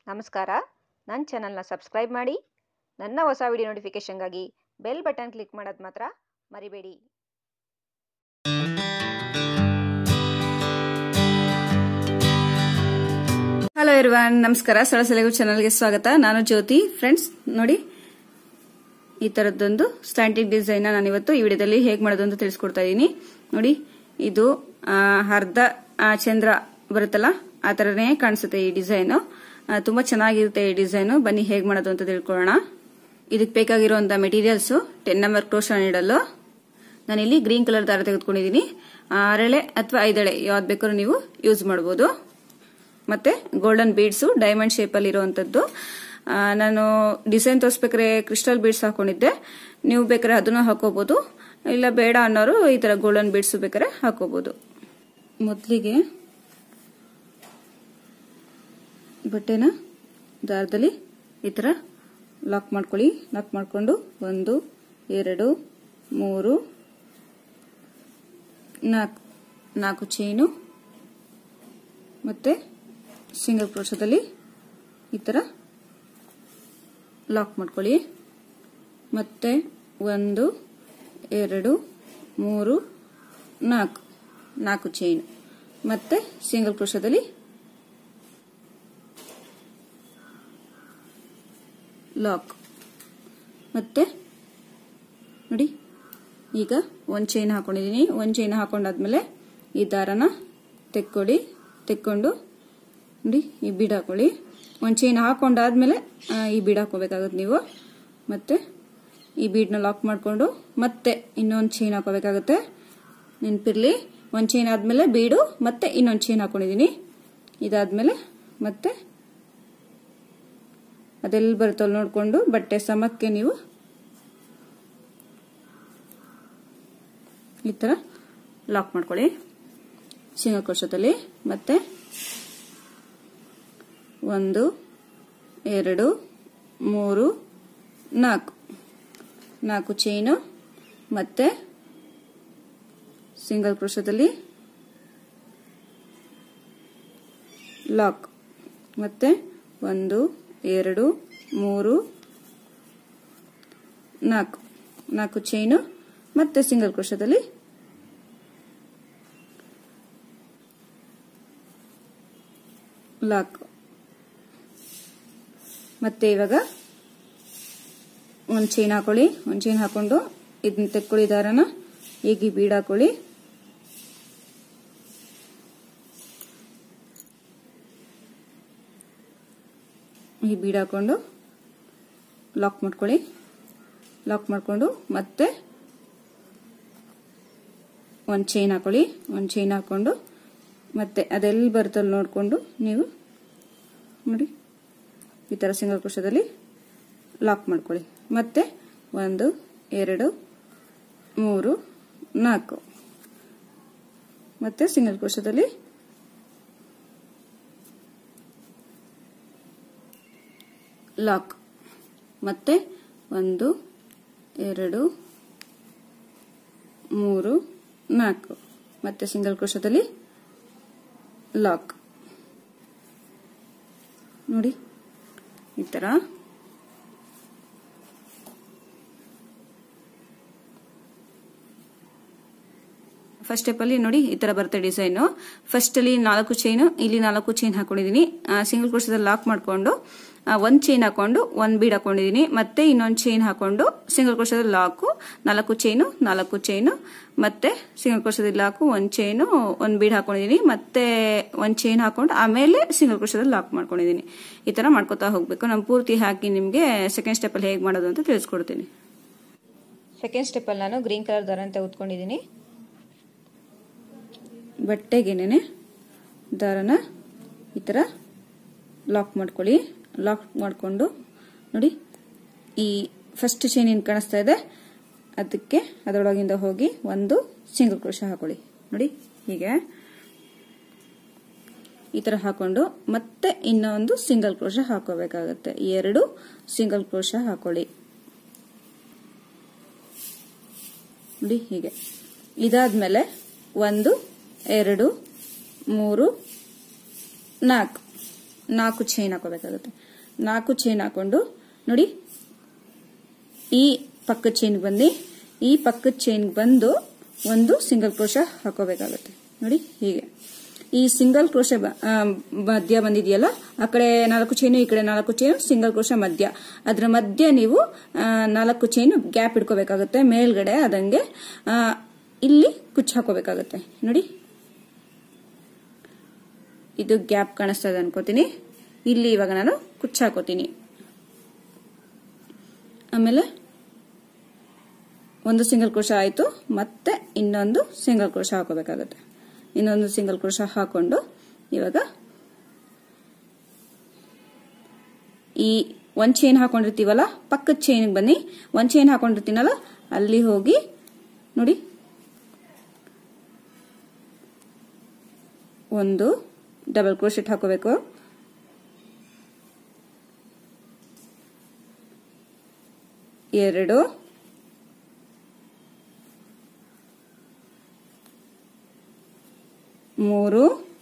ನಮಸ್ಕಾರ ನನ್ನ ಚಾನಲ್ನ ಸಬ್ಸ್ಕ್ರೈಬ್ ಮಾಡಿ ನನ್ನ ಹೊಸ ವಿಡಿಯೋ ನೋಟಿಫಿಕೇಷನ್ಗಾಗಿ ಬೆಲ್ ಬಟನ್ ಕ್ಲಿಕ್ ಮಾಡೋದು ಮಾತ್ರ ಮರಿಬೇಡಿ ಹಲೋ ಇರ್ವಾನ್ ನಮಸ್ಕಾರ ಸಳಸಲೆಗು ಚಾನಲ್ಗೆ ಸ್ವಾಗತ ನಾನು ಜ್ಯೋತಿ ಫ್ರೆಂಡ್ಸ್ ನೋಡಿ ಈ ತರದ್ದೊಂದು ಸ್ಟ್ಯಾಂಟಿಕ್ ಡಿಸೈನ್ ನಾನು ಇವತ್ತು ಈ ವಿಡಿಯೋದಲ್ಲಿ ಹೇಗೆ ಮಾಡೋದು ಅಂತ ತಿಳಿಸ್ಕೊಡ್ತಾ ಇದ್ದೀನಿ ನೋಡಿ ಇದು ಆ, ಅರ್ಧ ಆ, ಚಂದ್ರ ಬರುತ್ತಲ್ಲ ಆ ತರನೇ ಕಾಣಿಸುತ್ತೆ ಈ ಡಿಸೈನ್ ತುಂಬಾ ಚೆನ್ನಾಗಿರುತ್ತೆ ಈ ಡಿಸೈನ್ ಬನ್ನಿ ಹೇಗೆ ಮಾಡೋದು ಅಂತ ತಿಳ್ಕೊಳ್ಳೋಣ ಇದಕ್ಕೆ ಬೇಕಾಗಿರುವಂತ ಮೆಟೀರಿಯಲ್ಸ್ ಟೆನ್ ನಂಬರ್ ಕ್ರೋಶ ನೀಡಲು ನಾನಿಲ್ಲಿ ಗ್ರೀನ್ ಕಲರ್ ದಾರ ತೆಗೆದುಕೊಂಡಿದ್ದೀನಿ ಅರಳೆ ಅಥವಾ ಐದಳೆ ಯಾವ್ದು ಬೇಕಾದ್ರೂ ನೀವು ಯೂಸ್ ಮಾಡಬಹುದು ಮತ್ತೆ ಗೋಲ್ಡನ್ ಬೀಡ್ಸ್ ಡೈಮಂಡ್ ಶೇಪ್ ಅಲ್ಲಿ ಇರುವಂತದ್ದು ಆ, ನಾನು ಡಿಸೈನ್ ತೋರಿಸ್ಬೇಕಾದ್ರೆ ಕ್ರಿಸ್ಟಲ್ ಬೀಡ್ಸ್ ಹಾಕೊಂಡಿದ್ದೆ ನೀವು ಬೇಕಾದ್ರೆ ಅದನ್ನು ಹಾಕೋಬಹುದು ಇಲ್ಲ ಬೇಡ ಅನ್ನೋರು ಈ ತರ ಗೋಲ್ಡನ್ ಬೀಡ್ಸ್ ಬೇಕಾದ್ರೆ ಹಾಕೋಬಹುದು ಮೊದಲಿಗೆ ಬಟ್ಟೆನ ದಾರದಲ್ಲಿ ಈ ತರ ಲಾಕ್ ಮಾಡ್ಕೊಳ್ಳಿ ಲಾಕ್ ಮಾಡ್ಕೊಂಡು ಒಂದು ಎರಡು ಮೂರು ನಾಲ್ಕು ನಾಲ್ಕು ಚೈನು ಮತ್ತೆ ಸಿಂಗಲ್ ಕ್ರೋಶದಲ್ಲಿ ಈ ಥರ ಲಾಕ್ ಮಾಡ್ಕೊಳ್ಳಿ ಮತ್ತೆ ಒಂದು ಎರಡು ಮೂರು ನಾಲ್ಕು ನಾಲ್ಕು ಚೈನ್ ಮತ್ತೆ ಸಿಂಗಲ್ ಕ್ರೋಶದಲ್ಲಿ ಲಾಕ್ ಮತ್ತೆ ನೋಡಿ ಈಗ ಒಂದು ಚೈನ್ ಹಾಕೊಂಡಿದ್ದೀನಿ ಒಂದು ಚೈನ್ ಹಾಕೊಂಡಾದ್ಮೇಲೆ ಈ ದಾರನ ತೆಕ್ಕೊಳ್ಳಿ ತೆಕ್ಕೊಂಡು ನೋಡಿ ಈ ಬೀಡ್ ಹಾಕೊಳ್ಳಿ ಒಂದು ಚೈನ್ ಹಾಕೊಂಡಾದ್ಮೇಲೆ ಆ, ಈ ಬೀಡ್ ಹಾಕೋಬೇಕಾಗುತ್ತೆ ನೀವು ಮತ್ತೆ ಈ ಬೀಡ್ನ ಲಾಕ್ ಮಾಡಿಕೊಂಡು ಮತ್ತೆ ಇನ್ನೊಂದು ಚೈನ್ ಹಾಕೋಬೇಕಾಗುತ್ತೆ ನೆನಪಿರ್ಲಿ ಒಂದು ಚೈನ್ ಆದ್ಮೇಲೆ ಬೀಡು ಮತ್ತೆ ಇನ್ನೊಂದು ಚೈನ್ ಹಾಕೊಂಡಿದ್ದೀನಿ ಇದಾದ್ಮೇಲೆ ಮತ್ತೆ ಅದೆಲ್ಲಿ ಬರುತ್ತಲ್ಲ ನೋಡಿಕೊಂಡು ಬಟ್ಟೆ ಸಮಕ್ಕೆ ನೀವು ಈ ಥರ ಲಾಕ್ ಮಾಡ್ಕೊಳ್ಳಿ ಸಿಂಗಲ್ ಕ್ರೋಶದಲ್ಲಿ ಮತ್ತೆ ಒಂದು ಎರಡು ಮೂರು ನಾಲ್ಕು ನಾಲ್ಕು ಚೈನು ಮತ್ತೆ ಸಿಂಗಲ್ ಕ್ರೋಶದಲ್ಲಿ ಲಾಕ್ ಮತ್ತೆ ಒಂದು ಎರಡು ಮೂರು ನಾಲ್ಕು ನಾಲ್ಕು ಚೈನು ಮತ್ತೆ ಸಿಂಗಲ್ ಕ್ರೋಶದಲ್ಲಿ ಲಾಕ್ ಮತ್ತೆ ಇವಾಗ ಒಂದು ಚೈನ್ ಹಾಕೊಳ್ಳಿ ಒಂದು ಚೈನ್ ಹಾಕೊಂಡು ಇದನ್ನ ತೆಕ್ಕೊಳ್ಳಿ ದಾರನ ಈಗ ಈ ಬೀಡ್ ಹಾಕೊಳ್ಳಿ ಈ ಬೀಡ್ ಹಾಕೊಂಡು ಲಾಕ್ ಮಾಡ್ಕೊಳ್ಳಿ ಲಾಕ್ ಮಾಡ್ಕೊಂಡು ಮತ್ತೆ ಒಂದು ಚೈನ್ ಹಾಕೊಳ್ಳಿ ಒಂದು ಚೈನ್ ಹಾಕೊಂಡು ಮತ್ತೆ ಅದೆಲ್ಲಿ ಬರುತ್ತಲ್ಲ ನೋಡಿಕೊಂಡು ನೀವು ನೋಡಿ ಈ ಥರ ಸಿಂಗಲ್ ಕ್ರೋಶದಲ್ಲಿ ಲಾಕ್ ಮಾಡ್ಕೊಳ್ಳಿ ಮತ್ತೆ ಒಂದು ಎರಡು ಮೂರು ನಾಲ್ಕು ಮತ್ತೆ ಸಿಂಗಲ್ ಕ್ರೋಶದಲ್ಲಿ ಲಾಕ್ ಮತ್ತೆ ಒಂದು ಎರಡು ಮೂರು ನಾಲ್ಕು ಮತ್ತೆ ಸಿಂಗಲ್ ಕ್ರೋಶದಲ್ಲಿ ಲಾಕ್ ನೋಡಿ ಈ ಥರ ಫಸ್ಟ್ ಸ್ಟೆಪ್ ಅಲ್ಲಿ ನೋಡಿ ಈ ತರ ಬರುತ್ತೆ ಡಿಸೈನ್ ಫಸ್ಟ್ ಅಲ್ಲಿ ನಾಲ್ಕು ಚೈನ್ ಇಲ್ಲಿ ನಾಲ್ಕು ಚೈನ್ ಹಾಕೊಂಡಿದೀನಿ ಸಿಂಗಲ್ ಕ್ರೋಶದಲ್ಲಿ ಲಾಕ್ ಮಾಡ್ಕೊಂಡು ಒಂದ್ ಚೈನ್ ಹಾಕೊಂಡು ಒಂದ್ ಬೀಡ್ ಹಾಕೊಂಡಿದೀನಿ ಮತ್ತೆ ಇನ್ನೊಂದು ಚೈನ್ ಹಾಕೊಂಡು ಸಿಂಗಲ್ ಕ್ರೋಶದಲ್ಲಿ ಲಾಕು ನಾಲ್ಕು ಚೈನು ನಾಲ್ಕು ಚೈನು ಮತ್ತೆ ಸಿಂಗಲ್ ಕ್ರೋಶದಲ್ಲಿ ಲಾಕು ಒಂದ್ ಚೈನು ಒಂದ್ ಬೀಡ್ ಹಾಕೊಂಡಿದೀನಿ ಮತ್ತೆ ಒಂದ್ ಚೈನ್ ಹಾಕೊಂಡು ಆಮೇಲೆ ಸಿಂಗಲ್ ಕ್ರೋಶದಲ್ಲಿ ಲಾಕ್ ಮಾಡ್ಕೊಂಡಿದೀನಿ ಈ ತರ ಮಾಡ್ಕೊತಾ ಹೋಗ್ಬೇಕು ನಾನು ಪೂರ್ತಿ ಹಾಕಿ ನಿಮ್ಗೆ ಸೆಕೆಂಡ್ ಸ್ಟೆಪ್ ಅಲ್ಲಿ ಹೇಗೆ ಮಾಡೋದು ಅಂತ ತಿಳಿಸ್ಕೊಡ್ತೀನಿ ಸೆಕೆಂಡ್ ಸ್ಟೆಪ್ಪಲ್ಲಿ ನಾನು ಗ್ರೀನ್ ಕಲರ್ ದಾರ ತೆಗೆದುಕೊಂಡಿದ್ದೀನಿ ಬಟ್ಟೆಗೆನೆ ದಾರನ ಈ ಥರ ಲಾಕ್ ಮಾಡ್ಕೊಳ್ಳಿ ಲಾಕ್ ಮಾಡಿಕೊಂಡು ನೋಡಿ ಈ ಫಸ್ಟ್ ಚೈನ್ ಏನು ಕಾಣಿಸ್ತಾ ಇದೆ ಅದಕ್ಕೆ ಅದರೊಳಗಿಂದ ಹೋಗಿ ಒಂದು ಸಿಂಗಲ್ ಕ್ರೋಶ ಹಾಕೊಳ್ಳಿ ನೋಡಿ ಹೀಗೆ ಈ ಥರ ಹಾಕೊಂಡು ಮತ್ತೆ ಇನ್ನೊಂದು ಸಿಂಗಲ್ ಕ್ರೋಶ ಹಾಕೋಬೇಕಾಗತ್ತೆ ಎರಡು ಸಿಂಗಲ್ ಕ್ರೋಶ ಹಾಕೊಳ್ಳಿ ನೋಡಿ ಹೀಗೆ ಇದಾದ್ಮೇಲೆ ಒಂದು ಎರಡು ಮೂರು ನಾಲ್ಕು ನಾಲ್ಕು ಚೈನ್ ಹಾಕೋಬೇಕಾಗುತ್ತೆ ನಾಲ್ಕು ಚೈನ್ ಹಾಕೊಂಡು ನೋಡಿ ಈ ಪಕ್ಕದ ಚೈನ್ಗೆ ಬಂದು ಈ ಪಕ್ಕದ ಚೈನ್ಗೆ ಬಂದು ಒಂದು ಸಿಂಗಲ್ ಕ್ರೋಶ ಹಾಕೋಬೇಕಾಗುತ್ತೆ ನೋಡಿ ಹೀಗೆ ಈ ಸಿಂಗಲ್ ಕ್ರೋಶ ಮಧ್ಯ ಬಂದಿದೆಯಲ್ಲ ಆ ಕಡೆ ನಾಲ್ಕು ಚೈನು ಈ ಕಡೆ ನಾಲ್ಕು ಚೈನು ಸಿಂಗಲ್ ಕ್ರೋಶ ಮಧ್ಯ ಅದರ ಮಧ್ಯ ನೀವು ನಾಲ್ಕು ಚೈನು ಗ್ಯಾಪ್ ಇಟ್ಕೋಬೇಕಾಗುತ್ತೆ ಮೇಲ್ಗಡೆ ಅದಂಗೆ ಇಲ್ಲಿ ಕುಚ್ಚು ಹಾಕೋಬೇಕಾಗುತ್ತೆ ನೋಡಿ ಇದು ಗ್ಯಾಪ್ ಕಾಣಿಸ್ತಾ ಇದೆ ಅನ್ಕೋತೀನಿ ಇಲ್ಲಿ ಇವಾಗ ನಾನು ಕುಚ್ಚು ಹಾಕೋತೀನಿ ಆಮೇಲೆ ಒಂದು ಸಿಂಗಲ್ ಕ್ರೋಶ ಆಯಿತು ಮತ್ತೆ ಇನ್ನೊಂದು ಸಿಂಗಲ್ ಕ್ರೋಶ ಹಾಕೋಬೇಕಾಗುತ್ತೆ ಇನ್ನೊಂದು ಸಿಂಗಲ್ ಕ್ರೋಶ ಹಾಕೊಂಡು ಇವಾಗ ಈ ಒಂದ್ ಚೈನ್ ಹಾಕೊಂಡಿರ್ತೀವಲ್ಲ ಪಕ್ಕದ ಚೈನ್ಗೆ ಬನ್ನಿ ಒಂದ್ ಚೈನ್ ಹಾಕೊಂಡಿರ್ತೀನಲ್ಲ ಅಲ್ಲಿ ಹೋಗಿ ನೋಡಿ ಒಂದು ಡಬಲ್ ಕ್ರೋಶೆಟ್ ಹಾಕೋಬೇಕು ಎರಡು ಮೂರು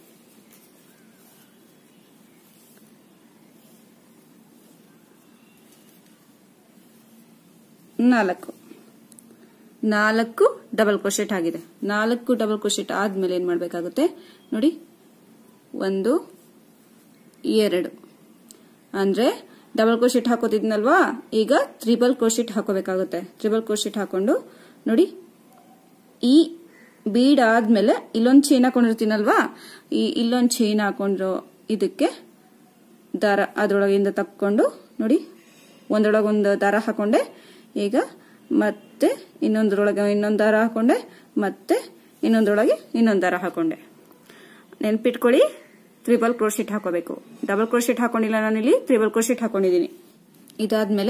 ನಾಲ್ಕು ನಾಲ್ಕು ಡಬಲ್ ಕ್ರೋಶೆಟ್ ಆಗಿದೆ ನಾಲ್ಕು ಡಬಲ್ ಕ್ರೋಶೆಟ್ ಆದ್ಮೇಲೆ ಏನ್ ಮಾಡಬೇಕಾಗುತ್ತೆ ನೋಡಿ ಒಂದು ಎರಡು ಅಂದ್ರೆ ಡಬಲ್ ಕ್ರೋಶೆಟ್ ಹಾಕೋತಿದ್ನಲ್ವಾ ಈಗ ತ್ರಿಬಲ್ ಕ್ರೋಶೆಟ್ ಹಾಕೋಬೇಕಾಗುತ್ತೆ ತ್ರಿಬಲ್ ಕ್ರೋಶೆಟ್ ಹಾಕೊಂಡು ನೋಡಿ ಈ ಬೀಡ್ ಆದ್ಮೇಲೆ ಇಲ್ಲೊಂದು ಚೈನ್ ಹಾಕೊಂಡಿರ್ತೀನಲ್ವಾ ಈ ಇಲ್ಲೊಂದು ಚೈನ್ ಹಾಕೊಂಡ್ರು ಇದಕ್ಕೆ ದಾರ ಅದ್ರೊಳಗಿಂದ ತಕ್ಕೊಂಡು ನೋಡಿ ಒಂದೊಳಗೊಂದು ದಾರ ಹಾಕೊಂಡೆ ಈಗ ಮತ್ತೆ ಇನ್ನೊಂದ್ರೊಳಗೆ ಇನ್ನೊಂದು ದಾರ ಹಾಕೊಂಡೆ ಮತ್ತೆ ಇನ್ನೊಂದ್ರೊಳಗೆ ಇನ್ನೊಂದು ದಾರ ಹಾಕೊಂಡೆ ನೆನ್ಪಿಟ್ಕೊಳ್ಳಿ ತ್ರಿಬಲ್ ಕ್ರೋಶೆಟ್ ಹಾಕೋಬೇಕು ಡಬಲ್ ಕ್ರೋಶೆಟ್ ಹಾಕೊಂಡಿಲ್ಲ ನಾನಿಲ್ಲಿ ತ್ರಿಬಲ್ ಕ್ರೋಶೆಟ್ ಹಾಕೊಂಡಿದ್ದೀನಿ ಇದಾದ್ಮೇಲೆ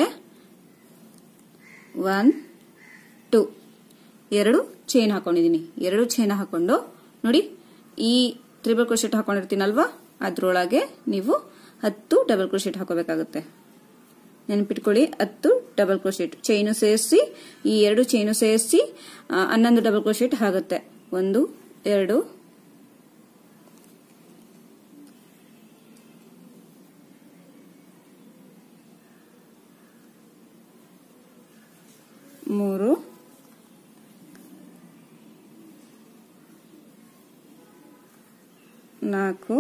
ಒನ್ ಟೂ ಎರಡು ಚೈನ್ ಹಾಕೊಂಡಿದ್ದೀನಿ ಎರಡು ಚೈನ್ ಹಾಕೊಂಡು ನೋಡಿ ಈ ತ್ರಿಬಲ್ ಕ್ರೋಶೆಟ್ ಹಾಕೊಂಡಿರ್ತೀನಲ್ವಾ ಅದ್ರೊಳಗೆ ನೀವು ಹತ್ತು ಡಬಲ್ ಕ್ರೋಶೆಟ್ ಹಾಕೋಬೇಕಾಗುತ್ತೆ ನೆನಪಿಟ್ಕೊಳ್ಳಿ ಹತ್ತು ಡಬಲ್ ಕ್ರೋಶೆಟ್ ಚೈನು ಸೇರಿಸಿ ಈ ಎರಡು ಚೈನು ಸೇರಿಸಿ ಹನ್ನೊಂದು ಡಬಲ್ ಕ್ರೋಶೆಟ್ ಆಗುತ್ತೆ ಒಂದು ಎರಡು ಮೂರು ನಾಲ್ಕು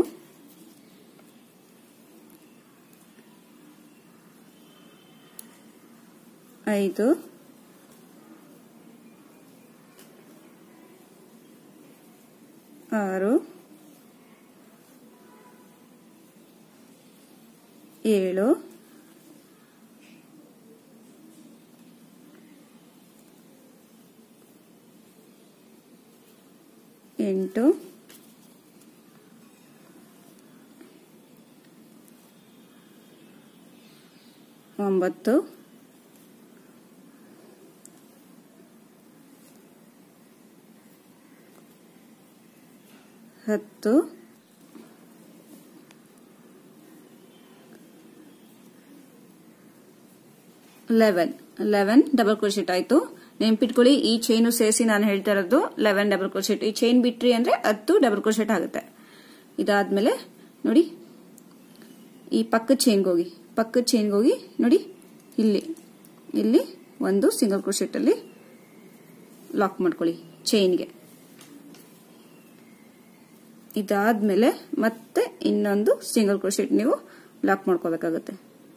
ಐದು ಆರು ಏಳು ಎಂಟು ಒಂಬತ್ತು ಹತ್ತು ಲೆವೆನ್ ಲೆವೆನ್ ಡಬಲ್ ಕ್ರೋಶೆಟ್ ಆಯ್ತು ನೆನ್ಪಿಟ್ಕೊಳ್ಳಿ ಈ ಚೈನು ಸೇರಿಸಿ ನಾನು ಹೇಳ್ತಾ ಇರೋದು ಲೆವೆನ್ ಡಬಲ್ ಕ್ರೋಶೆಟ್ ಈ ಚೈನ್ ಬಿಟ್ರಿ ಅಂದ್ರೆ ಹತ್ತು ಡಬಲ್ ಕ್ರೋಶೆಟ್ ಆಗುತ್ತೆ ಇದಾದ್ಮೇಲೆ ನೋಡಿ ಈ ಪಕ್ಕದ ಚೈನ್ಗೆ ಹೋಗಿ ಪಕ್ಕದ ಚೈನ್ಗೆ ಹೋಗಿ ನೋಡಿ ಇಲ್ಲಿ ಇಲ್ಲಿ ಒಂದು ಸಿಂಗಲ್ ಕ್ರೋಶೆಟ್ ಅಲ್ಲಿ ಲಾಕ್ ಮಾಡ್ಕೊಳ್ಳಿ ಚೈನ್ಗೆ ಇದಾದ್ಮೇಲೆ ಮತ್ತೆ ಇನ್ನೊಂದು ಸಿಂಗಲ್ ಕ್ರೋಶೆಟ್ ನೀವು ಲಾಕ್ ಮಾಡ್ಕೋಬೇಕಾಗುತ್ತೆ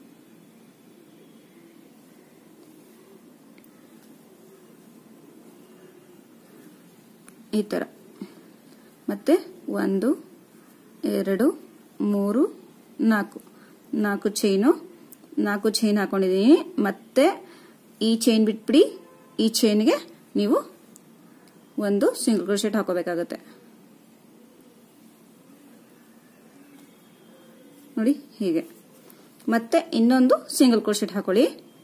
ಈ ತರ ಮತ್ತೆ ಒಂದು ಎರಡು ಮೂರು ನಾಲ್ಕು ನಾಲ್ಕು ಚೈನು ನಾಲ್ಕು ಚೈನ್ ಹಾಕೊಂಡಿದ್ದೀನಿ ಮತ್ತೆ ಈ ಚೈನ್ ಬಿಟ್ಬಿಡಿ ಈ ಚೈನ್ಗೆ ನೀವು ಒಂದು ಸಿಂಗಲ್ ಕ್ರೋಶೆಟ್ ಹಾಕೋಬೇಕಾಗತ್ತೆ ನೋಡಿ ಹೀಗೆ ಮತ್ತೆ ಇನ್ನೊಂದು ಸಿಂಗಲ್ ಕ್ರೋಶೆಟ್ ಹಾಕೊಳ್ಳಿ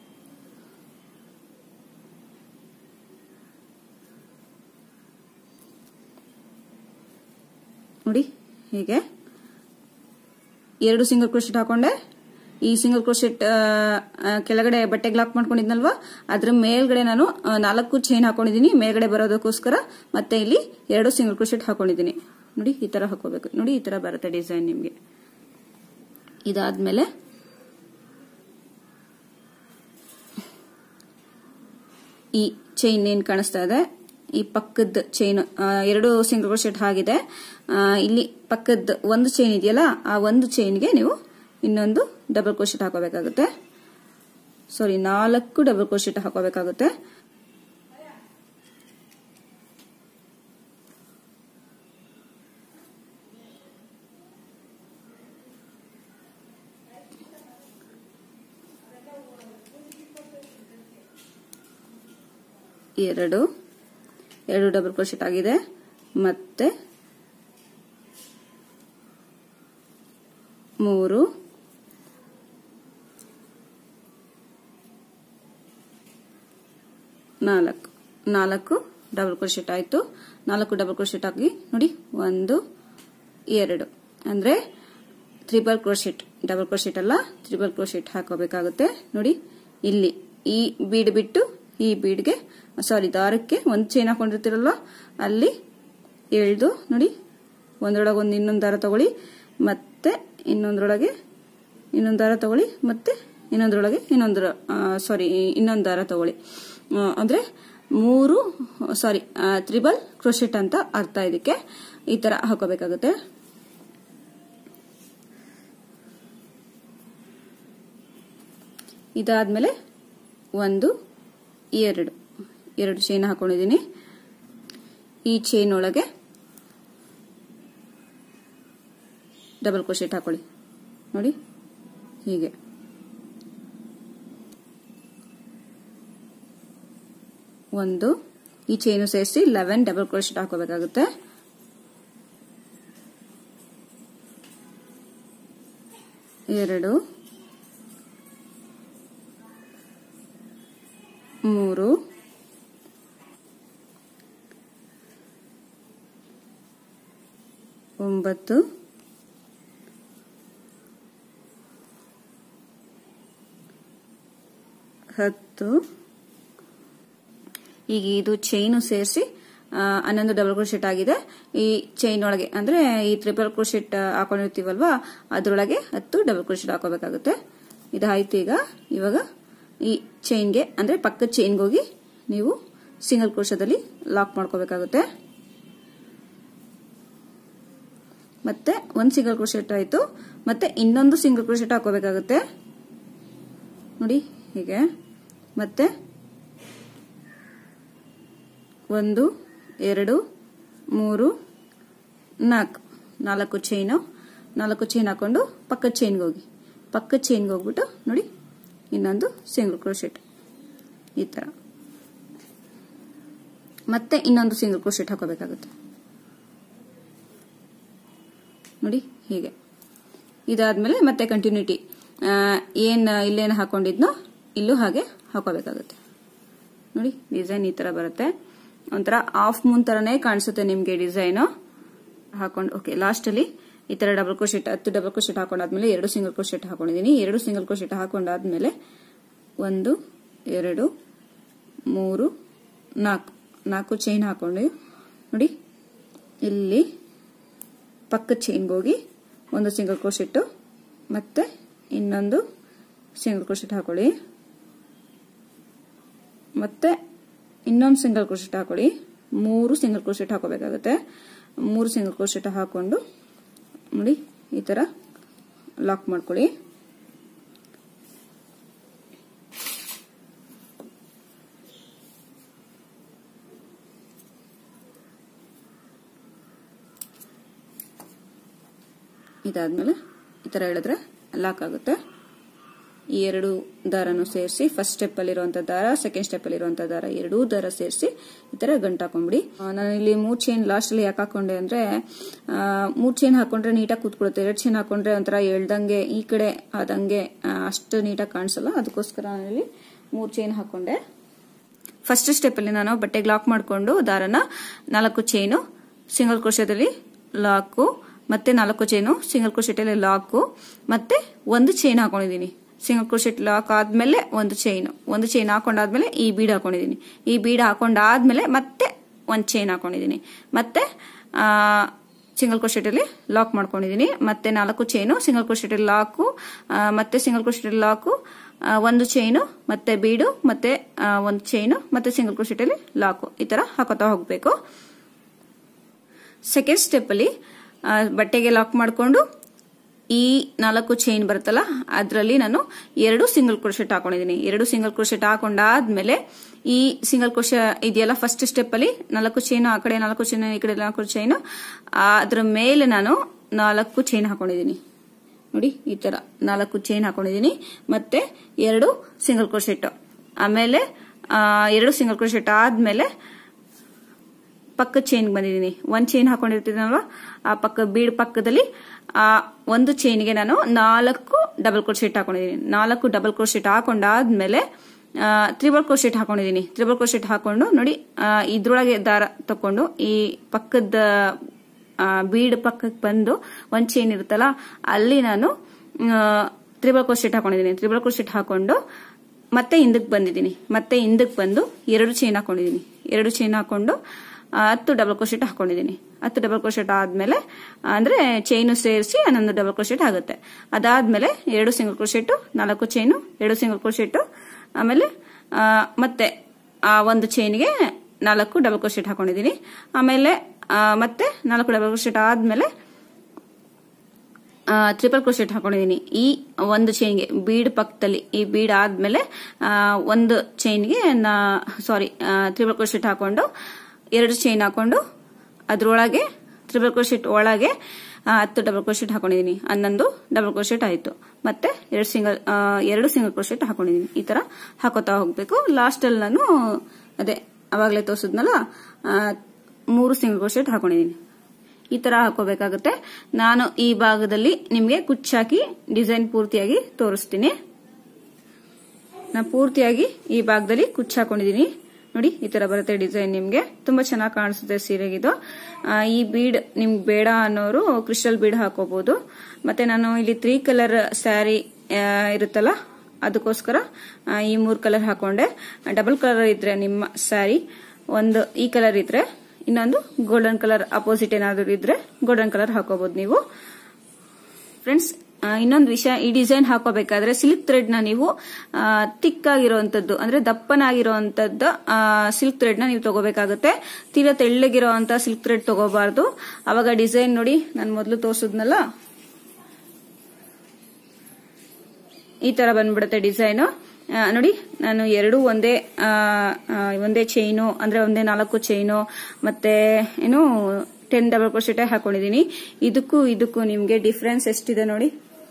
ನೋಡಿ ಹೀಗೆ ಎರಡು ಸಿಂಗಲ್ ಕ್ರೋಶೆಟ್ ಹಾಕೊಂಡೆ ಈ ಸಿಂಗಲ್ ಕ್ರೋಶೆಟ್ ಕೆಳಗಡೆ ಬಟ್ಟೆಗೆ ಲಾಕ್ ಮಾಡ್ಕೊಂಡಿದ್ನಲ್ವಾ ಅದ್ರ ಮೇಲ್ಗಡೆ ನಾನು ನಾಲ್ಕು ಚೈನ್ ಹಾಕೊಂಡಿದ್ದೀನಿ ಮೇಲ್ಗಡೆ ಬರೋದಕ್ಕೋಸ್ಕರ ಮತ್ತೆ ಇಲ್ಲಿ ಎರಡು ಸಿಂಗಲ್ ಕ್ರೋಶೆಟ್ ಹಾಕೊಂಡಿದ್ದೀನಿ ನೋಡಿ ಈ ತರ ಹಾಕೋಬೇಕು ನೋಡಿ ಈ ತರ ಬರುತ್ತೆ ಡಿಸೈನ್ ನಿಮ್ಗೆ ಇದಾದ್ಮೇಲೆ ಈ ಚೈನ್ ಏನ್ ಕಾಣಿಸ್ತಾ ಇದೆ ಈ ಪಕ್ಕದ ಚೈನ್ ಎರಡು ಸಿಂಗಲ್ ಕ್ರೋಶೆಟ್ ಆಗಿದೆ ಆ, ಇಲ್ಲಿ ಪಕ್ಕದ ಒಂದು ಚೈನ್ ಇದೆಯಲ್ಲ ಆ ಒಂದು ಚೈನ್ಗೆ ನೀವು ಇನ್ನೊಂದು ಡಬಲ್ ಕ್ರೋಶೆಟ್ ಹಾಕೋಬೇಕಾಗುತ್ತೆ ಸಾರಿ ನಾಲ್ಕು ಡಬಲ್ ಕ್ರೋಶೆಟ್ ಹಾಕೋಬೇಕಾಗುತ್ತೆ ಎರಡು ಎರಡು ಡಬಲ್ ಕ್ರೋಶೆಟ್ ಆಗಿದೆ ಮತ್ತೆ ಮೂರು ನಾಲ್ಕು ನಾಲ್ಕು ಡಬಲ್ ಕ್ರೋಶೆಟ್ ಆಯ್ತು ನಾಲ್ಕು ಡಬಲ್ ಕ್ರೋಶೆಟ್ ಹಾಕಿ ನೋಡಿ ಒಂದು ಎರಡು ಅಂದ್ರೆ ತ್ರಿಬಲ್ ಕ್ರೋಶೆಟ್ ಡಬಲ್ ಕ್ರೋಶೆಟ್ ಅಲ್ಲ ತ್ರಿಬಲ್ ಕ್ರೋಶೆಟ್ ಹಾಕೋಬೇಕಾಗುತ್ತೆ ನೋಡಿ ಇಲ್ಲಿ ಈ ಬೀಡ್ ಬಿಟ್ಟು ಈ ಬೀಡ್ಗೆ ಸಾರಿ ದಾರಕ್ಕೆ ಒಂದು ಚೈನ್ ಹಾಕೊಂಡಿರ್ತೀರಲ್ಲ ಅಲ್ಲಿ ಎಳ್ದು ನೋಡಿ ಒಂದರೊಳಗೆ ಒಂದು ಇನ್ನೊಂದು ದಾರ ತಗೊಳ್ಳಿ ಮತ್ತೆ ಇನ್ನೊಂದರೊಳಗೆ ಇನ್ನೊಂದು ದಾರ ತಗೊಳ್ಳಿ ಮತ್ತೆ ಇನ್ನೊಂದರೊಳಗೆ ಇನ್ನೊಂದು ಸಾರಿ ಇನ್ನೊಂದು ದಾರ ತಗೊಳ್ಳಿ ಆ, ಅಂದ್ರೆ ಮೂರು ಸಾರಿ ತ್ರಿಬಲ್ ಕ್ರೋಶೆಟ್ ಅಂತ ಅರ್ಥ ಇದಕ್ಕೆ ಈ ತರ ಹಾಕೋಬೇಕಾಗುತ್ತೆ ಇದಾದ್ಮೇಲೆ ಒಂದು ಎರಡು ಎರಡು ಚೈನ್ ಹಾಕೊಂಡಿದ್ದೀನಿ ಈ ಚೈನ್ ಒಳಗೆ ಡಬಲ್ ಕ್ರೋಶೆಟ್ ಹಾಕೊಳ್ಳಿ ನೋಡಿ ಹೀಗೆ ಒಂದು ಈ ಚೈನು ಸೇರಿಸಿ ಲೆವೆನ್ ಡಬಲ್ ಕ್ರೋಶೆಟ್ ಹಾಕೋಬೇಕಾಗುತ್ತೆ ಎರಡು ಮೂರು ಒಂಬತ್ತು ಹತ್ತು ಈಗ ಇದು ಚೈನು ಸೇರಿಸಿ ಹನ್ನೊಂದು ಡಬಲ್ ಕ್ರೋಶೆಟ್ ಆಗಿದೆ ಈ ಚೈನ್ ಒಳಗೆ ಅಂದ್ರೆ ಈ ತ್ರಿಬಲ್ ಕ್ರೋಶೆಟ್ ಹಾಕೊಂಡಿರ್ತೀವಲ್ವಾ ಅದರೊಳಗೆ ಹತ್ತು ಡಬಲ್ ಕ್ರೋಶೆಟ್ ಹಾಕೋಬೇಕಾಗುತ್ತೆ ಇದಾಯ್ತು ಈಗ ಇವಾಗ ಈ ಚೈನ್ಗೆ ಅಂದ್ರೆ ಪಕ್ಕದ ಚೈನ್ಗೆ ಹೋಗಿ ನೀವು ಸಿಂಗಲ್ ಕ್ರೋಶದಲ್ಲಿ ಲಾಕ್ ಮಾಡ್ಕೋಬೇಕಾಗುತ್ತೆ ಮತ್ತೆ ಒಂದು ಸಿಂಗಲ್ ಕ್ರೋಶೆಟ್ ಆಯ್ತು ಮತ್ತೆ ಇನ್ನೊಂದು ಸಿಂಗಲ್ ಕ್ರೋಶೆಟ್ ಹಾಕೋಬೇಕಾಗುತ್ತೆ ನೋಡಿ ಹೀಗೆ ಮತ್ತೆ ಒಂದು ಎರಡು ಮೂರು ನಾಲ್ಕು ನಾಲ್ಕು ಚೈನು ನಾಲ್ಕು ಚೈನ್ ಹಾಕೊಂಡು ಪಕ್ಕದ ಚೈನ್ಗೆ ಹೋಗಿ ಪಕ್ಕದ ಚೈನ್ಗೆ ಹೋಗ್ಬಿಟ್ಟು ನೋಡಿ ಇನ್ನೊಂದು ಸಿಂಗಲ್ ಕ್ರೋಶೆಟ್ ಈ ಥರ ಮತ್ತೆ ಇನ್ನೊಂದು ಸಿಂಗಲ್ ಕ್ರೋಶೆಟ್ ಹಾಕೋಬೇಕಾಗುತ್ತೆ ನೋಡಿ ಹೀಗೆ ಇದಾದ್ಮೇಲೆ ಮತ್ತೆ ಕಂಟಿನ್ಯೂಟಿ ಏನು ಇಲ್ಲೇನು ಹಾಕೊಂಡಿದ್ನೋ ಇಲ್ಲೂ ಹಾಗೆ ಹಾಕೋಬೇಕಾಗುತ್ತೆ ನೋಡಿ ಡಿಸೈನ್ ಈ ತರ ಬರುತ್ತೆ ಒಂಥರ ಆಫ್ ಮೂನ್ ತರನೇ ಕಾಣಿಸುತ್ತೆ ನಿಮ್ಗೆ ಡಿಸೈನ್ ಹಾಕೊಂಡು ಓಕೆ ಲಾಸ್ಟ್ ಅಲ್ಲಿ ಈ ತರ ಡಬಲ್ ಕ್ರೋಶೆಟ್ ಹತ್ತು ಡಬಲ್ ಕ್ರೋಶೆಟ್ ಹಾಕೊಂಡಾದ್ಮೇಲೆ ಎರಡು ಸಿಂಗಲ್ ಕ್ರೋಶೆಟ್ ಹಾಕೊಂಡಿದ್ದೀನಿ ಎರಡು ಸಿಂಗಲ್ ಕ್ರೋಶೆಟ್ ಹಾಕೊಂಡಾದ್ಮೇಲೆ ಒಂದು ಎರಡು ಮೂರು ನಾಲ್ಕು ನಾಲ್ಕು ಚೈನ್ ಹಾಕೊಂಡು ನೋಡಿ ಇಲ್ಲಿ ಪಕ್ಕದ ಚೈನ್ಗೆ ಹೋಗಿ ಒಂದು ಸಿಂಗಲ್ ಕ್ರೋಶೆಟ್ಟು ಮತ್ತೆ ಇನ್ನೊಂದು ಸಿಂಗಲ್ ಕ್ರೋಶೆಟ್ ಹಾಕೊಳ್ಳಿ ಮತ್ತೆ ಇನ್ನೊಂದು ಸಿಂಗಲ್ ಕ್ರೋಶೆಟ್ ಹಾಕೊಳ್ಳಿ ಮೂರು ಸಿಂಗಲ್ ಕ್ರೋಶೆಟ್ ಹಾಕೋಬೇಕಾಗುತ್ತೆ ಮೂರು ಸಿಂಗಲ್ ಕ್ರೋಶೆಟ್ ಹಾಕೊಂಡು ನೋಡಿ ಈ ತರ ಲಾಕ್ ಮಾಡ್ಕೊಳ್ಳಿ ಇದಾದ್ಮೇಲೆ ಈ ತರ ಹೇಳಿದ್ರೆ ಲಾಕ್ ಆಗುತ್ತೆ ಈ ಎರಡು ದಾರನು ಸೇರಿಸಿ ಫಸ್ಟ್ ಸ್ಟೆಪ್ ಅಲ್ಲಿರುವಂತ ದಾರ ಸೆಕೆಂಡ್ ಸ್ಟೆಪ್ ಅಲ್ಲಿರುವಂತ ದಾರ ಎರಡೂ ದಾರ ಸೇರಿಸಿ ಈ ತರ ಗಂಟು ಹಾಕೊಂಡ್ಬಿಡಿ ಆ, ನಾನು ಇಲ್ಲಿ ಮೂರ್ ಚೈನ್ ಲಾಸ್ಟ್ ಅಲ್ಲಿ ಯಾಕೆ ಹಾಕೊಂಡೆ ಅಂದ್ರೆ ಆ, ಮೂರ್ ಚೈನ್ ಹಾಕೊಂಡ್ರೆ ನೀಟಾಗಿ ಕೂತ್ಕೊಳ್ಳುತ್ತೆ ಎರಡು ಚೈನ್ ಹಾಕೊಂಡ್ರೆ ಒಂಥರ ಎಳ್ದಂಗೆ ಈ ಕಡೆ ಆದಂಗೆ ಆ, ಅಷ್ಟು ನೀಟಾಗಿ ಕಾಣಿಸಲ್ಲ ಅದಕ್ಕೋಸ್ಕರ ನಾನು ಇಲ್ಲಿ ಮೂರ್ ಚೈನ್ ಹಾಕೊಂಡೆ ಫಸ್ಟ್ ಸ್ಟೆಪ್ ಅಲ್ಲಿ ನಾನು ಬಟ್ಟೆಗೆ ಲಾಕ್ ಮಾಡಿಕೊಂಡು ದಾರನ ನಾಲ್ಕು ಚೈನು ಸಿಂಗಲ್ ಕ್ರೋಶದಲ್ಲಿ ಲಾಕು ಮತ್ತೆ ನಾಲ್ಕು ಚೈನು ಸಿಂಗಲ್ ಕ್ರೋಶೆಟಲ್ಲಿ ಲಾಕು ಮತ್ತೆ ಒಂದು ಚೈನ್ ಹಾಕೊಂಡಿದ್ದೀನಿ ಸಿಂಗಲ್ ಕ್ರೋಶೆಟ್ ಲಾಕ್ ಆದ್ಮೇಲೆ ಒಂದು ಚೈನ್ ಒಂದು ಚೈನ್ ಹಾಕೊಂಡಾದ್ಮೇಲೆ ಈ ಬೀಡ್ ಹಾಕೊಂಡಿದ್ದೀನಿ ಈ ಬೀಡ್ ಹಾಕೊಂಡಾದ್ಮೇಲೆ ಮತ್ತೆ ಒಂದು ಚೈನ್ ಹಾಕೊಂಡಿದ್ದೀನಿ ಮತ್ತೆ ಆ, ಸಿಂಗಲ್ ಕ್ರೋಶೆಟಲ್ಲಿ ಲಾಕ್ ಮಾಡ್ಕೊಂಡಿದ್ದೀನಿ ಮತ್ತೆ ನಾಲ್ಕು ಚೈನು ಸಿಂಗಲ್ ಕ್ರೋಶೆಟಲ್ಲಿ ಲಾಕು ಆ, ಮತ್ತೆ ಸಿಂಗಲ್ ಕ್ರೋಶೆಟಲ್ಲಿ ಲಾಕು ಆ, ಒಂದು ಚೈನು ಮತ್ತೆ ಬೀಡು ಮತ್ತೆ ಆ, ಒಂದು ಚೈನು ಮತ್ತೆ ಸಿಂಗಲ್ ಕ್ರೋಶೆಟಲ್ಲಿ ಲಾಕು ಈ ತರ ಹಾಕೋತಾ ಹೋಗಬೇಕು ಸೆಕೆಂಡ್ ಸ್ಟೆಪ್ಪಲ್ಲಿ ಬಟ್ಟೆಗೆ ಲಾಕ್ ಮಾಡಿಕೊಂಡು ಈ ನಾಲ್ಕು ಚೈನ್ ಬರುತ್ತಲ್ಲ ಅದರಲ್ಲಿ ನಾನು ಎರಡು ಸಿಂಗಲ್ ಕ್ರೋಶೆಟ್ ಹಾಕೊಂಡಿದ್ದೀನಿ ಎರಡು ಸಿಂಗಲ್ ಕ್ರೋಶೆಟ್ ಹಾಕೊಂಡಾದ್ಮೇಲೆ ಈ ಸಿಂಗಲ್ ಕ್ರೋಶ ಇದೆಯಲ್ಲ ಫಸ್ಟ್ ಸ್ಟೆಪ್ ಅಲ್ಲಿ ನಾಲ್ಕು ಚೈನು ಆ ಕಡೆ ನಾಲ್ಕು ಚೈನು ಈ ಕಡೆ ನಾಲ್ಕು ಚೈನು ಅದ್ರ ಮೇಲೆ ನಾನು ನಾಲ್ಕು ಚೈನ್ ಹಾಕೊಂಡಿದ್ದೀನಿ ನೋಡಿ ಈ ತರ ನಾಲ್ಕು ಚೈನ್ ಹಾಕೊಂಡಿದ್ದೀನಿ ಮತ್ತೆ ಎರಡು ಸಿಂಗಲ್ ಕ್ರೋಶೆಟ್ ಆಮೇಲೆ ಆ, ಎರಡು ಸಿಂಗಲ್ ಕ್ರೋಶೆಟ್ ಆದ್ಮೇಲೆ ಪಕ್ಕದ ಚೈನ್ ಬಂದಿದ್ದೀನಿ ಒಂದ್ ಚೈನ್ ಹಾಕೊಂಡಿರ್ತೀನಲ್ವ ಆ ಪಕ್ಕ ಬೀಡ್ ಪಕ್ಕದಲ್ಲಿ ಆ ಒಂದು ಚೈನ್ಗೆ ನಾನು ನಾಲ್ಕು ಡಬಲ್ ಕ್ರೋಶೆಟ್ ಹಾಕೊಂಡಿದ್ದೀನಿ ನಾಲ್ಕು ಡಬಲ್ ಕ್ರೋಶೆಟ್ ಹಾಕೊಂಡಾದ್ಮೇಲೆ ತ್ರಿಬಲ್ ಕ್ರೋಶೆಟ್ ಹಾಕೊಂಡಿದ್ದೀನಿ ತ್ರಿಬಲ್ ಕ್ರೋಶೆಟ್ ಹಾಕೊಂಡು ನೋಡಿ ಆ, ಇದ್ರೊಳಗೆ ದಾರ ತಕೊಂಡು ಈ ಪಕ್ಕದ ಆ, ಬೀಡ್ ಪಕ್ಕಕ್ಕೆ ಬಂದು ಒಂದ್ ಚೈನ್ ಇರುತ್ತಲ್ಲ ಅಲ್ಲಿ ನಾನು ತ್ರಿಬಲ್ ಕ್ರೋಶೆಟ್ ಹಾಕೊಂಡಿದ್ದೀನಿ ತ್ರಿಬಲ್ ಕ್ರೋಶೆಟ್ ಹಾಕೊಂಡು ಮತ್ತೆ ಹಿಂದಕ್ಕೆ ಬಂದಿದ್ದೀನಿ ಮತ್ತೆ ಹಿಂದಕ್ಕೆ ಬಂದು ಎರಡು ಚೈನ್ ಹಾಕೊಂಡಿದ್ದೀನಿ ಎರಡು ಚೈನ್ ಹಾಕೊಂಡು ಆ, ಹತ್ತು ಡಬಲ್ ಕ್ರೋಶೆಟ್ ಹಾಕೊಂಡಿದ್ದೀನಿ ಹತ್ತು ಡಬಲ್ ಕ್ರೋಶೆಟ್ ಆದ್ಮೇಲೆ ಅಂದ್ರೆ ಚೈನು ಸೇರಿಸಿ ಹನ್ನೊಂದು ಡಬಲ್ ಕ್ರೋಶೆಟ್ ಆಗುತ್ತೆ ಅದಾದ್ಮೇಲೆ ಎರಡು ಸಿಂಗಲ್ ಕ್ರೋಶೆಟ್ ನಾಲ್ಕು ಚೈನು ಎರಡು ಸಿಂಗಲ್ ಕ್ರೋಶೆಟ್ ಆಮೇಲೆ ಆ, ಮತ್ತೆ ಆ ಒಂದು ಚೈನ್ಗೆ ನಾಲ್ಕು ಡಬಲ್ ಕ್ರೋಶೆಟ್ ಹಾಕೊಂಡಿದ್ದೀನಿ ಆಮೇಲೆ ಆ, ಮತ್ತೆ ನಾಲ್ಕು ಡಬಲ್ ಕ್ರೋಶೆಟ್ ಆದ್ಮೇಲೆ ಟ್ರಿಪಲ್ ಕ್ರೋಶೆಟ್ ಹಾಕೊಂಡಿದ್ದೀನಿ ಈ ಒಂದು ಚೈನ್ಗೆ ಬೀಡ್ ಪಕ್ಕದಲ್ಲಿ ಈ ಬೀಡ್ ಆದ್ಮೇಲೆ ಆ, ಒಂದು ಚೈನ್ಗೆ ನಾ ಸಾರಿ ತ್ರಿಬಲ್ ಕ್ರೋಶೆಟ್ ಹಾಕೊಂಡು ಎರಡು ಚೈನ್ ಹಾಕೊಂಡು ಅದ್ರೊಳಗೆ ತ್ರಿಬಲ್ ಕ್ರೋಶೆಟ್ ಒಳಗೆ ಆ, ಹತ್ತು ಡಬಲ್ ಕ್ರೋಶೆಟ್ ಹಾಕೊಂಡಿದ್ದೀನಿ ಹನ್ನೊಂದು ಡಬಲ್ ಕ್ರೋಶೆಟ್ ಆಯಿತು ಮತ್ತೆ ಎರಡು ಸಿಂಗಲ್ ಎರಡು ಸಿಂಗಲ್ ಕ್ರೋಶೆಟ್ ಹಾಕೊಂಡಿದ್ದೀನಿ ಈ ತರ ಹಾಕೋತಾ ಹೋಗ್ಬೇಕು ಲಾಸ್ಟ್ ಅಲ್ಲಿ ನಾನು ಅದೇ ಅವಾಗಲೇ ತೋರಿಸಿದ್ನಲ್ಲ ಆ, ಮೂರು ಸಿಂಗಲ್ ಕ್ರೋಶೆಟ್ ಹಾಕೊಂಡಿದ್ದೀನಿ ಈ ತರ ಹಾಕೋಬೇಕಾಗುತ್ತೆ ನಾನು ಈ ಭಾಗದಲ್ಲಿ ನಿಮಗೆ ಕುಚ್ಚಾಕಿ ಡಿಸೈನ್ ಪೂರ್ತಿಯಾಗಿ ತೋರಿಸ್ತೀನಿ ನಾನು ಪೂರ್ತಿಯಾಗಿ ಈ ಭಾಗದಲ್ಲಿ ಕುಚ್ಚು ಹಾಕೊಂಡಿದ್ದೀನಿ ನೋಡಿ ಈ ತರ ಬರುತ್ತೆ ಡಿಸೈನ್ ನಿಮ್ಗೆ ತುಂಬಾ ಚೆನ್ನಾಗಿ ಕಾಣಿಸುತ್ತೆ ಸೀರೆಗಿದು ಆ, ಈ ಬೀಡ್ ನಿಮ್ಗೆ ಬೇಡ ಅನ್ನೋರು ಕ್ರಿಸ್ಟಲ್ ಬೀಡ್ ಹಾಕೋಬಹುದು ಮತ್ತೆ ನಾನು ಇಲ್ಲಿ ತ್ರೀ ಕಲರ್ ಸ್ಯಾರಿ ಇರುತ್ತಲ್ಲ ಅದಕ್ಕೋಸ್ಕರ ಆ, ಈ ಮೂರ್ ಕಲರ್ ಹಾಕೊಂಡೆ ಡಬಲ್ ಕಲರ್ ಇದ್ರೆ ನಿಮ್ಮ ಸ್ಯಾರಿ ಒಂದು ಈ ಕಲರ್ ಇದ್ರೆ ಇನ್ನೊಂದು ಗೋಲ್ಡನ್ ಕಲರ್ ಅಪೋಸಿಟ್ ಏನಾದ್ರು ಇದ್ರೆ ಗೋಲ್ಡನ್ ಕಲರ್ ಹಾಕೋಬಹುದು ನೀವು ಫ್ರೆಂಡ್ಸ್ ಇನ್ನೊಂದು ವಿಷಯ ಈ ಡಿಸೈನ್ ಹಾಕೋಬೇಕಾದ್ರೆ ಸಿಲ್ಕ್ ಥ್ರೆಡ್ ನ ನೀವು ತಿಕ್ ಆಗಿರುವಂತದ್ದು ಅಂದ್ರೆ ದಪ್ಪನಾಗಿರುವಂತದ್ದು ಸಿಲ್ಕ್ ಥ್ರೆಡ್ ನ ನೀವು ತಗೋಬೇಕಾಗುತ್ತೆ ತೀರಾ ತೆಳ್ಳಗಿರುವಂತ ಸಿಲ್ಕ್ ಥ್ರೆಡ್ ತಗೋಬಾರ್ದು ಅವಾಗ ಡಿಸೈನ್ ನೋಡಿ ನಾನು ಮೊದಲು ತೋರಿಸಿದ್ನಲ್ಲ ಈ ತರ ಬಂದ್ಬಿಡುತ್ತೆ ಡಿಸೈನು ನೋಡಿ ನಾನು ಎರಡು ಒಂದೇ ಆ, ಆ, ಒಂದೇ ಚೈನು ಅಂದ್ರೆ ಒಂದೇ ನಾಲ್ಕು ಚೈನು ಮತ್ತೆ ಏನು ಟೆನ್ ಡಬಲ್ ಕ್ರೋಶೆಟ್ ಹಾಕೊಂಡಿದ್ದೀನಿ ಇದಕ್ಕೂ ಇದಕ್ಕೂ ನಿಮ್ಗೆ ಡಿಫ್ರೆನ್ಸ್ ಎಷ್ಟಿದೆ ನೋಡಿ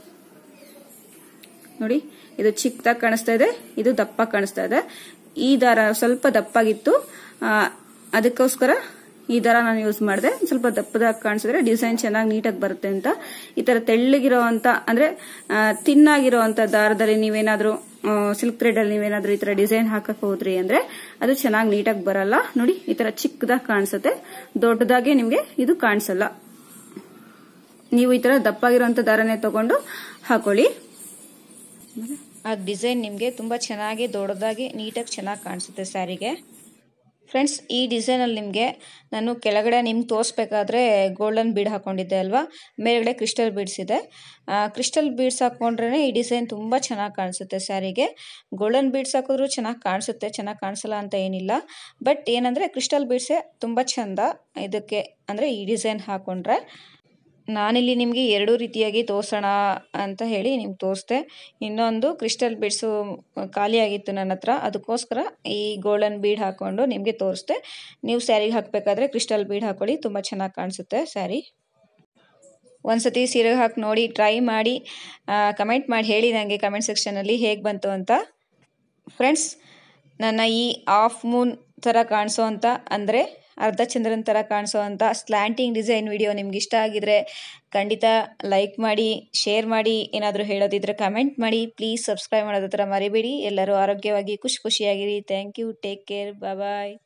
ನೋಡಿ ಇದು ಚಿಕ್ಕದಾಗಿ ಕಾಣಿಸ್ತಾ ಇದೆ ಇದು ದಪ್ಪ ಕಾಣಿಸ್ತಾ ಇದೆ ಈ ದಾರ ಸ್ವಲ್ಪ ದಪ್ಪಾಗಿತ್ತು ಆ, ಅದಕ್ಕೋಸ್ಕರ ಈ ದಾರ ನಾನು ಯೂಸ್ ಮಾಡಿದೆ ಸ್ವಲ್ಪ ದಪ್ಪದಾಗಿ ಕಾಣಿಸಿದ್ರೆ ಡಿಸೈನ್ ಚೆನ್ನಾಗಿ ನೀಟಾಗಿ ಬರುತ್ತೆ ಅಂತ ಈ ತರ ತೆಳ್ಳಗಿರೋಂತ ಅಂದ್ರೆ ಆ, ತಿನ್ನಾಗಿರೋಂತ ದಾರದಲ್ಲಿ ನೀವೇನಾದ್ರೂ ಸಿಲ್ಕ್ ಥ್ರೆಡ್ ಅಲ್ಲಿ ನೀವೇನಾದ್ರೂ ಈ ತರ ಡಿಸೈನ್ ಹಾಕಕ್ ಹೋದ್ರಿ ಅಂದ್ರೆ ಅದು ಚೆನ್ನಾಗಿ ನೀಟಾಗಿ ಬರಲ್ಲ ನೋಡಿ ಈ ತರ ಚಿಕ್ಕದಾಗಿ ಕಾಣಿಸುತ್ತೆ ದೊಡ್ಡದಾಗಿ ನಿಮ್ಗೆ ಇದು ಕಾಣಿಸಲ್ಲ ನೀವು ಈ ತರ ದಪ್ಪಾಗಿರುವಂತ ದಾರನೇ ತಗೊಂಡು ಹಾಕೊಳ್ಳಿ ಆ ಡಿಸೈನ್ ನಿಮಗೆ ತುಂಬ ಚೆನ್ನಾಗಿ ದೊಡ್ಡದಾಗಿ ನೀಟಾಗಿ ಚೆನ್ನಾಗಿ ಕಾಣಿಸುತ್ತೆ ಸ್ಯಾರಿಗೆ ಫ್ರೆಂಡ್ಸ್ ಈ ಡಿಸೈನಲ್ಲಿ ನಿಮಗೆ ನಾನು ಕೆಳಗಡೆ ನಿಮ್ಗೆ ತೋರಿಸ್ಬೇಕಾದ್ರೆ ಗೋಲ್ಡನ್ ಬೀಡ್ ಹಾಕೊಂಡಿದ್ದೆ ಅಲ್ವಾ ಮೇಲ್ಗಡೆ ಕ್ರಿಸ್ಟಲ್ ಬೀಡ್ಸ್ ಇದೆ ಕ್ರಿಸ್ಟಲ್ ಬೀಡ್ಸ್ ಹಾಕೊಂಡ್ರೆ ಈ ಡಿಸೈನ್ ತುಂಬ ಚೆನ್ನಾಗಿ ಕಾಣಿಸುತ್ತೆ ಸ್ಯಾರಿಗೆ ಗೋಲ್ಡನ್ ಬೀಡ್ಸ್ ಹಾಕಿದ್ರೂ ಚೆನ್ನಾಗಿ ಕಾಣಿಸುತ್ತೆ ಚೆನ್ನಾಗಿ ಕಾಣಿಸಲ್ಲ ಅಂತ ಏನಿಲ್ಲ ಬಟ್ ಏನಂದರೆ ಕ್ರಿಸ್ಟಲ್ ಬೀಡ್ಸೇ ತುಂಬ ಚೆಂದ ಇದಕ್ಕೆ ಅಂದರೆ ಈ ಡಿಸೈನ್ ಹಾಕೊಂಡ್ರೆ ನಾನಿಲ್ಲಿ ನಿಮಗೆ ಎರಡೂ ರೀತಿಯಾಗಿ ತೋರಿಸೋಣ ಅಂತ ಹೇಳಿ ನಿಮ್ಗೆ ತೋರಿಸ್ದೆ ಇನ್ನೊಂದು ಕ್ರಿಸ್ಟಲ್ ಬೀಡ್ಸು ಖಾಲಿಯಾಗಿತ್ತು ನನ್ನ ಹತ್ರ ಅದಕ್ಕೋಸ್ಕರ ಈ ಗೋಲ್ಡನ್ ಬೀಡ್ ಹಾಕ್ಕೊಂಡು ನಿಮಗೆ ತೋರಿಸ್ದೆ ನೀವು ಸ್ಯಾರಿಗೆ ಹಾಕಬೇಕಾದ್ರೆ ಕ್ರಿಸ್ಟಲ್ ಬೀಡ್ ಹಾಕೊಳ್ಳಿ ತುಂಬ ಚೆನ್ನಾಗಿ ಕಾಣಿಸುತ್ತೆ ಸ್ಯಾರಿ ಒಂದ್ಸತಿ ಸೀರೆಗೆ ಹಾಕಿ ನೋಡಿ ಟ್ರೈ ಮಾಡಿ ಕಮೆಂಟ್ ಮಾಡಿ ಹೇಳಿ ನನಗೆ ಕಮೆಂಟ್ ಸೆಕ್ಷನಲ್ಲಿ ಹೇಗೆ ಬಂತು ಅಂತ ಫ್ರೆಂಡ್ಸ್ ನನ್ನ ಈ ಆಫ್ ಮೂನ್ ಥರ ಕಾಣಿಸೋ ಅಂತ ಅಂದರೆ ಅರ್ಧ ಚಂದ್ರನ ಥರ ಕಾಣಿಸೋ ಅಂತ ಸ್ಲ್ಯಾಂಟಿಂಗ್ ಡಿಸೈನ್ ವಿಡಿಯೋ ನಿಮ್ಗೆ ಇಷ್ಟ ಆಗಿದ್ರೆ ಖಂಡಿತ ಲೈಕ್ ಮಾಡಿ ಶೇರ್ ಮಾಡಿ ಏನಾದರೂ ಹೇಳೋದಿದ್ರೆ ಕಮೆಂಟ್ ಮಾಡಿ ಪ್ಲೀಸ್ ಸಬ್ಸ್ಕ್ರೈಬ್ ಮಾಡೋದ್ರ ಥರ ಮರಿಬೇಡಿ ಎಲ್ಲರೂ ಆರೋಗ್ಯವಾಗಿ ಖುಷಿ ಖುಷಿಯಾಗಿರಿ thank you take care bye